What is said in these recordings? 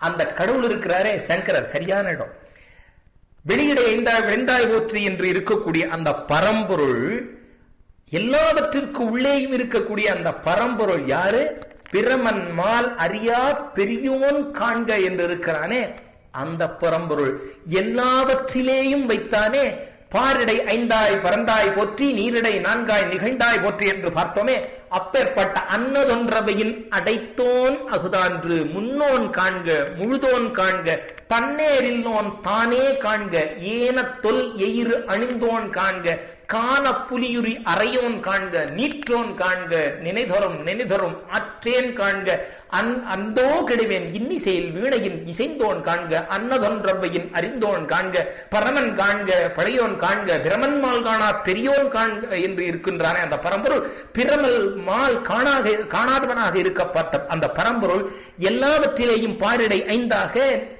அந்த கடவுள் இருக்கிறாரே சங்கரர் சரியான இடம் வெளியிட ஐந்தாய் வெந்தாய் போற்றி என்று இருக்கக்கூடிய அந்த பரம்பொருள் எல்லாவற்றிற்கு உள்ளேயும் இருக்கக்கூடிய அந்த பரம்பொருள் யாரு பிரமன் மால் அறியா பெரியோன் காண்க என்று இருக்கிறானே அந்த பரம்பொருள் எல்லாவற்றிலேயும் வைத்தானே பாரிடை ஐந்தாய் பரந்தாய் போற்றி நீரிடை நான்காய் நிகழ்ந்தாய் போற்றி என்று பார்த்தோமே அப்பேற்பட்ட அன்னதொன்றவையின் அடைத்தோன் அகுதான்று முன்னோன் காண்க முழுதோன் காண்க தன்னேரில்லோன் தானே காண்க ஏன தொல் எயிறு அணிந்தோன் காண்க காண புலியுரி அறையோன் காண்க நீற்றோன் காண்க நினைதொரும் நினைதொரும் அற்றேன் காண்க அந் அந்தோ கெடுவேன் இன்னிசையில் வீணையின் இசைந்தோன் காண்க அன்னதொன்றவையின் அறிந்தோன் காண்க பரமன் காண்க பழையோன் காண்க பிரமன் மால் காணா பெரியோன் காண்க என்று இருக்கின்றானே அந்த பரம்பொருள் பிரமல் மால் காணாத காணாதவனாக இருக்கப்பட்ட அந்த பரம்பொருள் எல்லாவற்றிலேயும் பாரிடை ஐந்தாக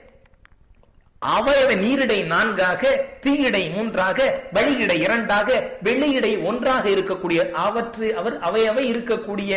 அவயவ நீரிடை நான்காக தீயிடை மூன்றாக வழியிடை இரண்டாக வெள்ளியிடை ஒன்றாக இருக்கக்கூடிய அவற்று அவர் அவையவை இருக்கக்கூடிய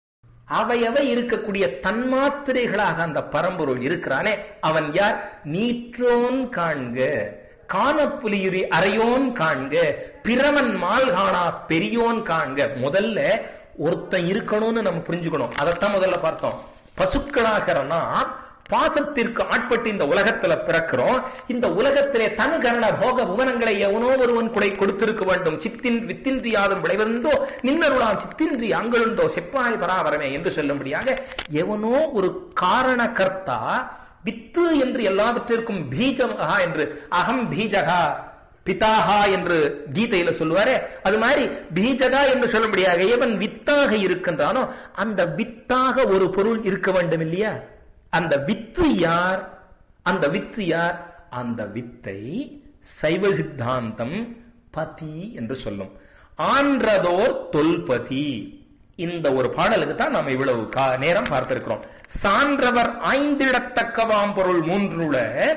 அவையவை இருக்கக்கூடிய தன்மாத்திரைகளாக அந்த பரம்பொருள் இருக்கிறானே அவன் யார் நீற்றோன் காண்க காணப்புலியுரி அறையோன் காண்க பிரமன் மால் காணா பெரியோன் காண்க முதல்ல ஒருத்தன் இருக்கணும்னு நம்ம புரிஞ்சுக்கணும் அதைத்தான் முதல்ல பார்த்தோம் பசுக்களாகிற நாம் பாசத்திற்கு ஆட்பட்டு இந்த உலகத்துல பிறக்கிறோம் இந்த உலகத்திலே தன் கரண போக புவனங்களை எவனோ ஒருவன் குடை கொடுத்திருக்க வேண்டும் சித்தின் வித்தின்றி யாதும் விளைவந்தோ நின்னருளாம் சித்தின்றி அங்களுண்டோ செப்பாய் பராபரமே என்று சொல்லும்படியாக எவனோ ஒரு காரண கர்த்தா வித்து என்று எல்லாவற்றிற்கும் பீஜமகா என்று அகம் பீஜகா பிதாகா என்று கீதையில சொல்லுவாரே அது மாதிரி பீஜகா என்று சொல்லும்படியாக எவன் வித்தாக இருக்கின்றானோ அந்த வித்தாக ஒரு பொருள் இருக்க வேண்டும் இல்லையா அந்த வித்து யார் அந்த வித்து யார் அந்த வித்தை சைவ சித்தாந்தம் பதி என்று சொல்லும் ஆன்றதோர் தொல்பதி இந்த ஒரு பாடலுக்கு தான் நாம் இவ்வளவு நேரம் பார்த்திருக்கிறோம் சான்றவர் ஆய்ந்திடத்தக்கவாம் பொருள் மூன்றுல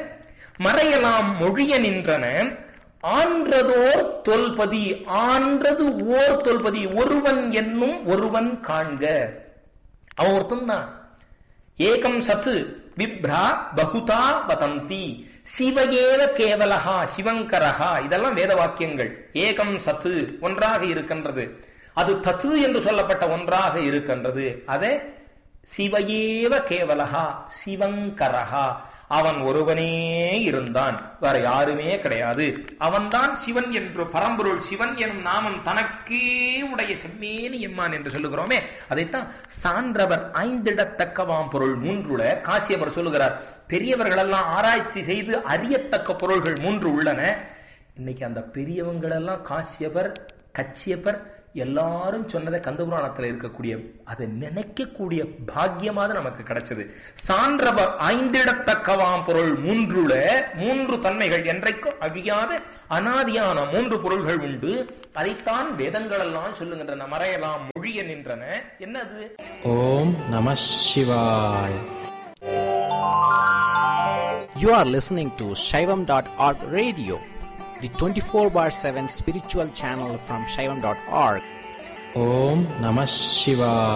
மறையலாம் மொழிய நின்றன ஆன்றதோர் தொல்பதி ஆன்றது ஓர் தொல்பதி ஒருவன் என்னும் ஒருவன் காண்க அவன் ஒருத்தன் தான் ஏகம் சத்து விப்ரா பகுதா வதந்தி சிவகேவ கேவலஹா சிவங்கரஹா இதெல்லாம் வேத வாக்கியங்கள் ஏகம் சத்து ஒன்றாக இருக்கின்றது அது தத்து என்று சொல்லப்பட்ட ஒன்றாக இருக்கின்றது அதே சிவயேவ கேவலஹா சிவங்கரஹா அவன் ஒருவனே இருந்தான் வேற யாருமே கிடையாது அவன்தான் சிவன் என்று பரம்பொருள் சிவன் எனும் நாமம் தனக்கே உடைய செம்மேனி எம்மான் என்று சொல்லுகிறோமே அதைத்தான் சான்றவர் ஐந்திடத்தக்கவாம் பொருள் மூன்றுல காசியவர் சொல்லுகிறார் பெரியவர்கள் எல்லாம் ஆராய்ச்சி செய்து அறியத்தக்க பொருள்கள் மூன்று உள்ளன இன்னைக்கு அந்த பெரியவங்கள் எல்லாம் காசியவர் கச்சியப்பர் எல்லாரும் சொன்னதை கந்தபுராணத்தில் இருக்கக்கூடிய அதை நினைக்கக்கூடிய பாக்கியமாக நமக்கு கிடைச்சது சான்றவர் ஐந்திடத்தக்கவாம் பொருள் மூன்றுல மூன்று தன்மைகள் என்றைக்கும் அழியாத அனாதியான மூன்று பொருள்கள் உண்டு அதைத்தான் வேதங்கள் எல்லாம் சொல்லுகின்றன மறையலாம் மொழிய நின்றன என்னது ஓம் நம சிவாய் You are listening to Shaivam.org radio, the 24 bar 7 spiritual channel from Shaivam.org. ஓம் நம சிவாய்